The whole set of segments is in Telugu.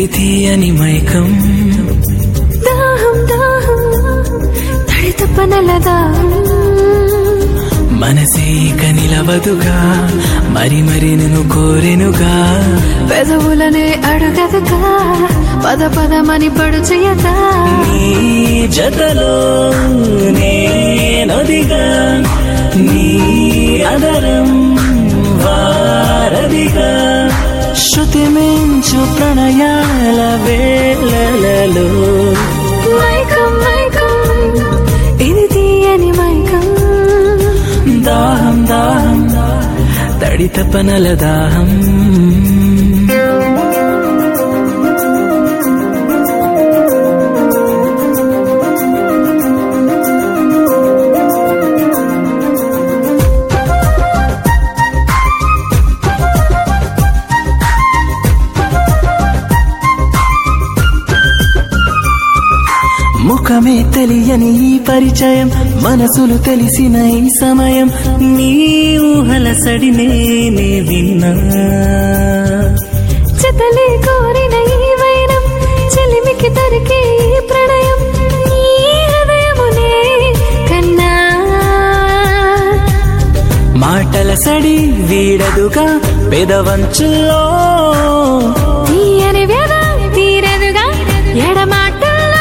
ఇది తీయని మైకం దాహం దాహం తడి తప్పనల దాహం మనసే ఇక నిలవదుగా మరి మరి నేను కోరెనుగా పెదవులనే అడుగదుగా పద పదమని పడు చేయదా నీ జతలో నేనొదిగా నీ అదరం వారదిగా శృతి మించు ప్రణయాల వేళలలో మైకం మైకం ఇది తీయని మైకం దాహం దాహం తడిత పనల దాహం ముఖమే తెలియని ఈ పరిచయం మనసులు తెలిసిన ఈ సమయం నీ ఊహల సడినే నే విన్నా చెతలే కోరిన ఈ వైరం చెలిమికి దొరికే ఈ ప్రణయం ఈ హృదయమునే కన్నా మాటల సడి వీడదుగా పెదవంచుల్లో తీయని వ్యధ తీరదుగా ఎడమాటల్లో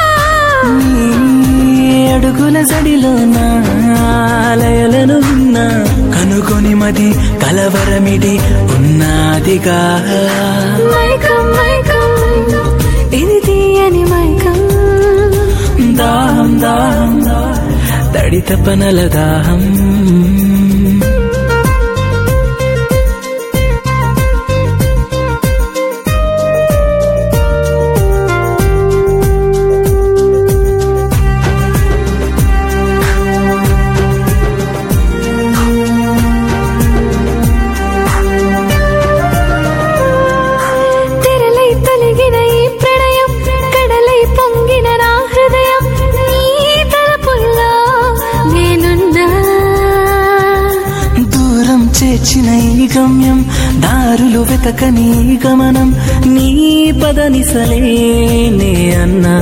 నీ అడుగుల సడిలో నాలయలను విన్నా కనుగొని మది కలవరమిడి ఉన్నాదిగా మైకం మైకం ఇది తీయని మైకం దాహం దాహం తడిత పనల దాహం తెరలై తొలగిన ఈ ప్రణయం కడలై పొంగిన నా హృదయం నీ తలపుల్లో నేనున్నా దూరం చేర్చిన ఈ గమ్యం దారులు వెతకని ఈ గమనం నీ పదనిసలేనే అన్నా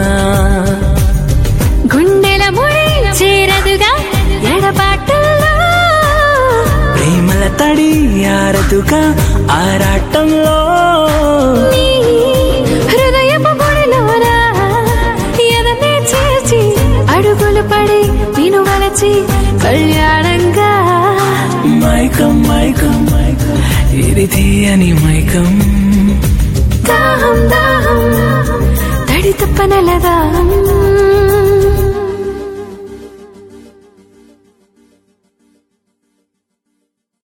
గుండెల ముడి చేరదుగా ఎడబాటుల్లో ప్రేమల తడి ఆరదుగా ఆరాటంలో నీ హృదయపు గుడిలోన ఎదనే చేర్చి అడుగులు పడి నిన్ను వలచి కళ్యాణంగా మైకం మైకం మైకం ఇది తీయని మైకం దాహం దాహం తడి తప్పనల దాహం